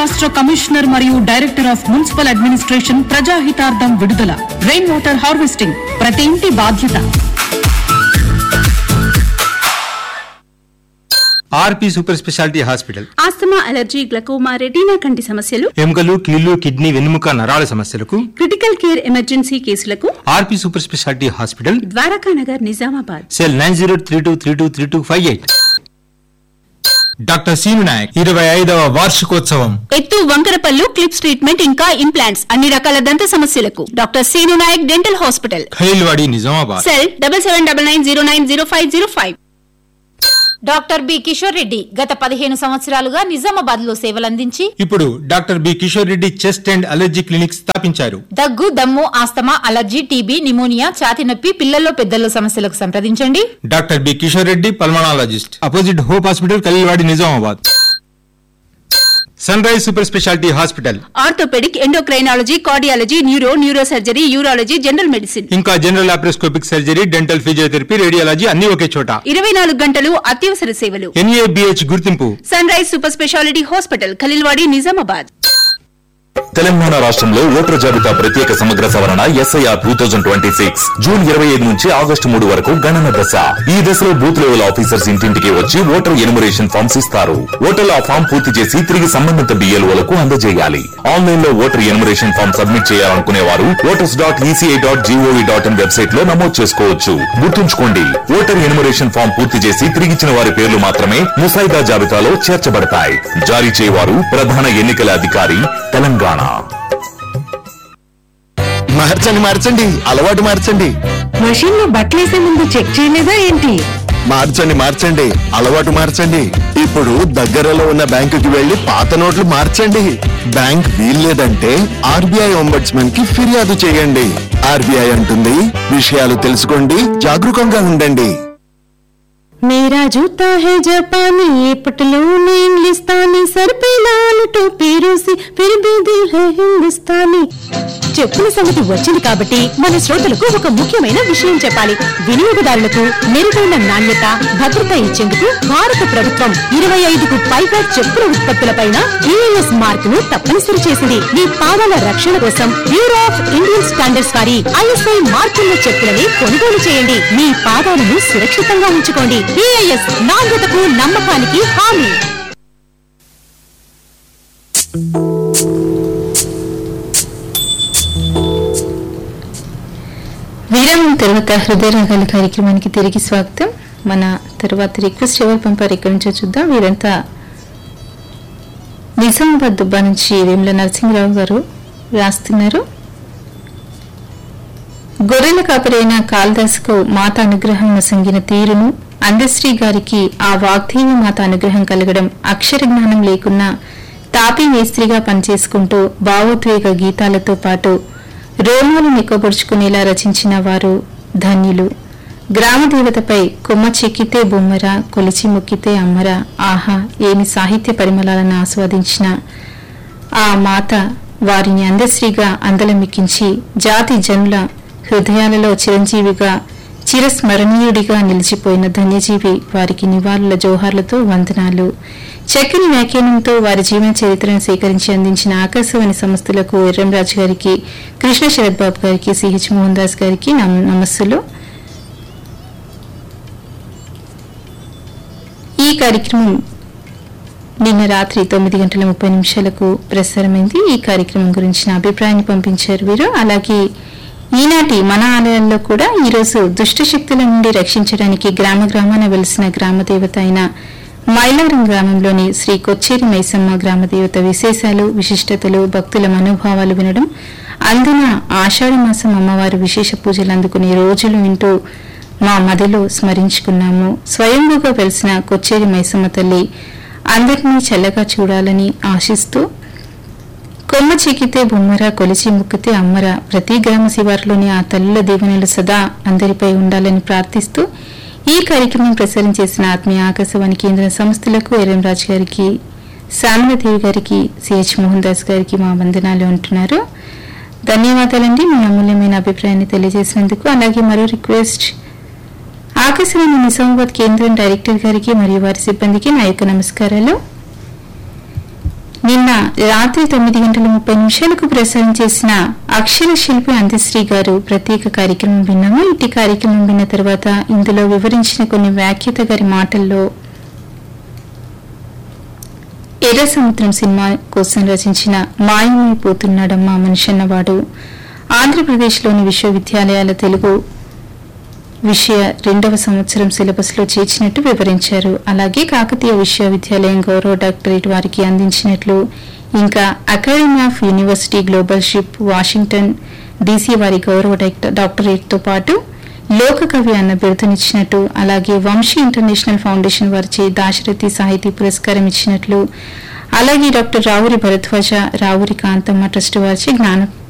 రాష్ట్ర కమిషనర్ మరియు director of municipal administration ప్రజాహితార్థం విడుదల రెయిన్ వాటర్ హార్వెస్టింగ్ ప్రతి ఇంటి బాధ్యత RP super speciality hospital asthma allergy glaucoma retina కంటి సమస్యలు ఎముకలు కీళ్లు కిడ్నీ వెన్నుముక నరాల సమస్యలకు క్రిటికల్ కేర్ ఎమర్జెన్సీ కేసులకు RP super speciality hospital Dwaraka Nagar Nizamabad cell nine zero three two three two three two five eight doctor Seenu Naik ఇరవై ఐదవ వార్షికోత్సవం ఎత్తు వంకరపల్లు క్లిప్స్ ట్రీట్మెంట్ ఇంకా ఇంప్లాంట్స్ అన్ని రకాల దంత సమస్యలకు doctor Seenu Naik dental hospital Khilwadi Nizamabad cell double seven double nine zero nine zero five zero five doctor B Kishore Reddy గత పదిహేను సంవత్సరాలుగా నిజామాబాద్ లో సేవలందించి ఇప్పుడు doctor B Kishore Reddy chest and allergy clinic స్థాపించారు దగ్గు దమ్ము ఆస్తమా అలర్జీ టీబీ నిమోనియా ఛాతి నొప్పి పిల్లల్లో పెద్దల్లో సమస్యలకు సంప్రదించండి doctor B Kishore Reddy pulmonologist opposite hope hospital Khaleelwadi Nizamabad sun rise super speciality hospital orthopaedic endocrinology cardiology neuro neuro surgery urology general medicine ఇంకా general laparoscopic surgery dental physiotherapy radiology అన్ని ఒకే చోట ఇరవై నాలుగు గంటలు అత్యవసర సేవలు ఎన్ఏబిహెచ్ గుర్తింపు sun rise super speciality hospital Khaleelwadi Nizamabad Telangana రాష్ట్రంలో ఓటర్ జాబితా ప్రత్యేక సమగ్ర సవరణ SIR two thousand twenty six June ఇరవై ఐదు నుంచి ఆగస్టు మూడు వరకు గణన దశ ఈ దశలో బూత్ లెవెల్ ఆఫీసర్స్ ఇంటింటికి వచ్చి ఓటర్ ఎనుమరేషన్ ఫామ్స్ ఇస్తారు ఓటర్లు ఆ ఫామ్ పూర్తి చేసి తిరిగి సంబంధిత బిఎల్ఓలకు అందజేయాలి ఆన్లైన్ లో ఓటర్ ఎనుమరేషన్ ఫామ్ సబ్మిట్ చేయాలనుకునే వారు voters dot ECI dot gov dot in website లో నమోదు చేసుకోవచ్చు గుర్తుంచుకోండి ఓటర్ ఎనుమరేషన్ ఫామ్ పూర్తి చేసి తిరిగిచ్చిన వారి పేర్లు మాత్రమే ముసాయిదా జాబితాలో చేర్చబడతాయి జారీ చేయవారు ప్రధాన ఎన్నికల అధికారి తెలంగాణ మార్చండి మార్చండి అలవాటు మార్చండి మషిన్ లో బట్టలేసే ముందు చెక్ చేయలేదా ఏంటి మార్చండి మార్చండి అలవాటు మార్చండి ఇప్పుడు దగ్గరలో ఉన్న బ్యాంకుకి వెళ్లి పాత నోట్లు మార్చండి బ్యాంక్ వీల్లేదంటే ఆర్బీఐ ఒంబడ్స్మన్ కి ఫిర్యాదు చేయండి ఆర్బీఐ అంటుంది విషయాలు తెలుసుకోండి జాగరూకంగా ఉండండి मेरा जूता है जापानी ये पटलून इंग्लिस्तानी सर पे लाल टोपी रूसी फिर भी दिल है हिंदुस्तानी చెప్పుల సంగతి వచ్చింది కాబట్టి మన శ్రోతలకు ఒక ముఖ్యమైన విషయం చెప్పాలి వినియోగదారులకు మెరుగైన నాణ్యత భద్రత ఇచ్చేందుకు భారత ప్రభుత్వం ఇరవై ఐదుకు పైగా చెప్పుల ఉత్పత్తులపైన జిఐఎస్ మార్క్ ను తప్పనిసరి చేసింది మీ పాదాల రక్షణ కోసం బ్యూరో ఆఫ్ ఇండియన్ స్టాండర్డ్స్ వారి ఐఎస్ఐ మార్కున్న చెప్పులని కొనుగోలు చేయండి మీ పాదాలను సురక్షితంగా ఉంచుకోండి బిఐఎస్ నాణ్యతకు నమ్మకానికి హామీ విరామం తర్వాత హృదయ రాగాల కార్యక్రమానికి తిరిగి స్వాగతం మన తర్వాత రిక్వెస్ట్ ఎవరు పంపారు ఇక్కడి నుంచో చూద్దాం వీరంతా నిజామాబాద్ దుబ్బా నుంచి వేముల నరసింహరావు గారు రాస్తున్నారు గొర్రెల కాపరైన కాళిదాసుకు మాత అనుగ్రహం సంగిన తీరును అందశ్రీ గారికి ఆ వాగ్దేవి మాత అనుగ్రహం కలగడం అక్షర జ్ఞానం లేకున్నా తాపీ మేస్త్రిగా పనిచేసుకుంటూ భావోద్వేగ గీతాలతో పాటు రోమాలు నిక్కబొడుచుకునేలా రచించిన వారు ధన్యులు గ్రామ దేవతపై కొమ్మ చెక్కితే బొమ్మర కొలిచి మొక్కితే అమ్మర ఆహా ఏమి సాహిత్య పరిమళాలను ఆస్వాదించిన ఆ మాత వారిని అందశ్రీగా అందలమెక్కించి జాతి జనుల హృదయాలలో చిరంజీవిగా చిరస్మరణీయుడిగా నిలిచిపోయిన ధన్యజీవి వారికి నివాళుల జోహార్లతో వందనాలు చక్కని వ్యాఖ్యానంతో వారి జీవన చరిత్రను సేకరించి అందించిన ఆకాశవాణి సంస్థలకు ఎర్రంరాజు గారికి కృష్ణ శరత్ బాబు గారికి సిహెచ్ మోహన్ దాస్ గారికి నమ- నమస్సులు ఈ కార్యక్రమం నిన్న రాత్రి తొమ్మిది గంటల ముప్పై నిమిషాలకు ప్రసారమైంది ఈ కార్యక్రమం గురించిన అభిప్రాయాన్ని పంపించారు వీరు అలాగే ఈనాటి మన ఆలయాల్లో కూడా ఈరోజు దుష్ట శక్తుల నుండి రక్షించడానికి గ్రామ గ్రామాన వెలిసిన గ్రామదేవత అయిన మైలారం గ్రామంలోని శ్రీ కొచ్చేరి మైసమ్మ గ్రామదేవత విశేషాలు విశిష్టతలు భక్తుల మనోభావాలు వినడం అందున ఆషాఢ మాసం అమ్మవారి విశేష పూజలు అందుకునే రోజులు వింటూ మా మదిలో స్మరించుకున్నాము స్వయంభూగా వెలిసిన కొచ్చేరి మైసమ్మ తల్లి అందరినీ చల్లగా చూడాలని ఆశిస్తూ కొమ్మ చిక్కితే బొమ్మర కొలిచి ముక్కితే అమ్మర ప్రతి గ్రామ శివారులోని ఆ తల్లుల దీవెనలు సదా అందరిపై ఉండాలని ప్రార్థిస్తూ ఈ కార్యక్రమం ప్రసారం చేసిన ఆత్మీయ ఆకాశవాణి కేంద్ర సంస్థలకు ఎర్రం రాజు గారికి శామలదేవి గారికి సిహెచ్ మోహన్ దాస్ గారికి మా వందనాలు అంటున్నారు ధన్యవాదాలండి మీ అమూల్యమైన అభిప్రాయాన్ని తెలియజేసినందుకు అలాగే మరో రిక్వెస్ట్ ఆకాశవాణి నిజామాబాద్ కేంద్రం డైరెక్టర్ గారికి మరియు వారి సిబ్బందికి నా యొక్క నమస్కారాలు నిన్న రాత్రి తొమ్మిది గంటల ముప్పై నిమిషాలకు ప్రసారం చేసిన అక్షర శిల్పి అంత్యశ్రీ గారు ప్రత్యేక కార్యక్రమం విన్నాము ఇటు కార్యక్రమం విన్న తర్వాత ఇందులో వివరించిన కొన్ని వ్యాఖ్యత గారి మాటల్లో ఎర్ర సముద్రం సినిమా కోసం రచించిన మాయమైపోతున్నాడమ్మా మనిషి అన్నవాడు ఆంధ్రప్రదేశ్లోని విశ్వవిద్యాలయాల తెలుగు విషయ రెండవ సంవత్సరం సిలబస్ లో చేర్చినట్టు వివరించారు అలాగే కాకతీయ విశ్వవిద్యాలయం గౌరవ డాక్టరేట్ వారికి అందించినట్లు ఇంకా academy of university global ship Washington DC వారి గౌరవ డైరెక్ట- డాక్టరేట్ తో పాటు లోకకవి అన్న బిరుదునిచ్చినట్టు అలాగే వంశీ ఇంటర్నేషనల్ ఫౌండేషన్ వారిచే దాశరథి సాహితీ పురస్కారం ఇచ్చినట్లు అలాగే డాక్టర్ రావురి భరద్వాజ రావురి కాంతమ్మ ట్రస్ట్ వారిచే జ్ఞాన